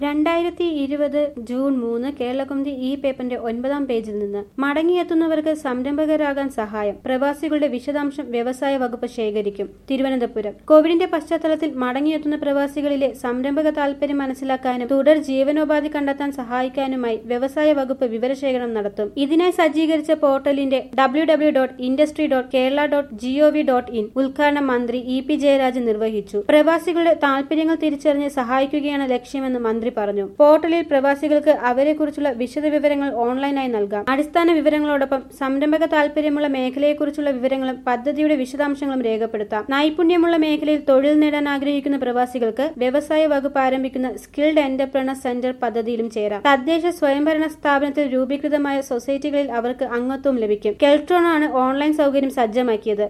രണ്ടായിരത്തി ഇരുപത് ജൂൺ മൂന്ന് കേരളകൗമുദി ഈ പേപ്പറിന്റെ ഒൻപതാം പേജിൽ നിന്ന് മടങ്ങിയെത്തുന്നവർക്ക് സംരംഭകരാകാൻ സഹായം പ്രവാസികളുടെ വിശദാംശം വ്യവസായ വകുപ്പ് ശേഖരിക്കും തിരുവനന്തപുരം കോവിഡിന്റെ പശ്ചാത്തലത്തിൽ മടങ്ങിയെത്തുന്ന പ്രവാസികളിലെ സംരംഭക താൽപര്യം മനസ്സിലാക്കാനും തുടർ ജീവനോപാധി കണ്ടെത്താൻ സഹായിക്കാനുമായി വ്യവസായ വകുപ്പ് വിവരശേഖരണം നടത്തും ഇതിനായി സജ്ജീകരിച്ച പോർട്ടലിന്റെ W W dot industry dot Kerala dot G O V dot in ഉദ്ഘാടനം മന്ത്രി ഇ പി ജയരാജൻ നിർവഹിച്ചു പ്രവാസികളുടെ താൽപര്യങ്ങൾ തിരിച്ചറിഞ്ഞ് സഹായിക്കുകയാണ് ലക്ഷ്യമെന്ന് മന്ത്രി പറഞ്ഞു പോർട്ടലിൽ പ്രവാസികൾക്ക് അവരെക്കുറിച്ചുള്ള വിശദവിവരങ്ങൾ ഓൺലൈനായി നൽകാം അടിസ്ഥാന വിവരങ്ങളോടൊപ്പം സംരംഭക താൽപര്യമുള്ള മേഖലയെക്കുറിച്ചുള്ള വിവരങ്ങളും പദ്ധതിയുടെ വിശദാംശങ്ങളും രേഖപ്പെടുത്താം നൈപുണ്യമുള്ള മേഖലയിൽ തൊഴിൽ നേടാൻ ആഗ്രഹിക്കുന്ന പ്രവാസികൾക്ക് വ്യവസായ വകുപ്പ് ആരംഭിക്കുന്ന സ്കിൽഡ് എന്റർപ്രണർ സെന്റർ പദ്ധതിയിലും ചേരാം തദ്ദേശ സ്വയംഭരണ സ്ഥാപനത്തിൽ രൂപീകൃതമായ സൊസൈറ്റികളിൽ അവർക്ക് അംഗത്വം ലഭിക്കും കെൽട്രോൺ ആണ് ഓൺലൈൻ സൗകര്യം സജ്ജമാക്കിയത്